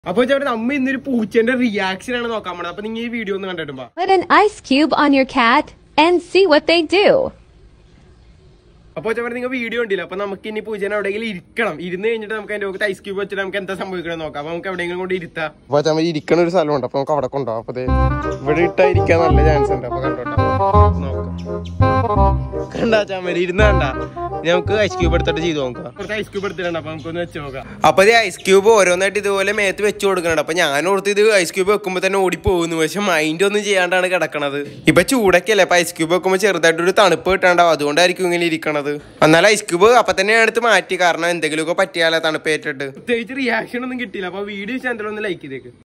അപ്പൊ ചേട്ടൻ അമ്മ ഇന്നൊരു പൂച്ചേന്റെ റിയാക്ഷൻ ആണ് നോക്കാൻ പോണത് അപ്പൊ നിങ്ങൾ ഈ വീഡിയോ ഒന്ന് കണ്ടിട്ടുമ്പോ Put an ice cube on your cat and see what they do. അപ്പൊ ചേട്ടൻ നിങ്ങൾ വീഡിയോ ഉണ്ടല്ലോ അപ്പൊ നമുക്ക് ഇനി പൂച്ചേനെ എവിടെയെങ്കിലും ഇരിക്കണം ഇരുന്ന് കഴിഞ്ഞിട്ട് നമുക്ക് അതിന്റെ മുഖത്ത് ഐസ് ക്യൂബ് വെച്ചിട്ട് നമുക്ക് എന്താ സംഭവിക്കണം നോക്കാം അപ്പൊ നമുക്ക് എവിടെയെങ്കിലും കൊണ്ട് ഇരുത്താം അപ്പൊ ചമ്മ ഇരിക്കണ ഒരു സ്ഥലമുണ്ട് അപ്പൊ നമുക്ക് അവിടെ കൊണ്ടുപോകാം അപ്പൊ ദേ ഇവിടെ ഇട്ടാ ഇരിക്കാൻ നല്ല ചാൻസ് ഉണ്ട് അപ്പൊ കണ്ടോട്ടെ നോക്കാം കണ്ടാ ചാമര ഇരുന്ന് കണ്ട നമുക്ക് ഐസ് ക്യൂബ് എടുത്തിട്ട് ചെയ്ത് നോക്കാം കുറച്ച് ഐസ് ക്യൂബ് എടുത്തിട്ടുണ്ട് അപ്പൊ നമുക്കൊന്ന് വെച്ച് നോക്കാം അപ്പൊ ഈ ഐസ് ക്യൂബ് ഓരോന്നായിട്ട് ഇതുപോലെ മേത്ത് വെച്ച് കൊടുക്കണുണ്ട് അപ്പൊ ഞാൻ ഓർത്ത് ഇത് ഐസ് ക്യൂബ് വെക്കുമ്പോ തന്നെ ഓടി പോകുന്നു പക്ഷെ മൈൻഡ് ഒന്നും ചെയ്യാണ്ടാണ് കിടക്കണത് ഇപ്പൊ ചൂടൊക്കെ അല്ലേ അപ്പൊ ഐസ് ക്യൂബ് വെക്കുമ്പോ ചെറുതായിട്ട് ഒരു തണുപ്പ് കിട്ടാണ്ടാവും അതുകൊണ്ടായിരിക്കും ഇങ്ങനെ ഇരിക്കണത് എന്നാൽ ഐസ് ക്യൂബ് അപ്പൊ തന്നെ ഞാൻ എടുത്ത് മാറ്റി കാരണം എന്തെങ്കിലുമൊക്കെ പറ്റിയാലേ തണുപ്പ് ഏറ്റിട്ട് പ്രത്യേകിച്ച് റിയാക്ഷൻ ഒന്നും കിട്ടിയില്ല അപ്പൊ വീഡിയോ ചാനൽ ഒന്ന് ലൈക്ക് ചെയ്തേക്ക്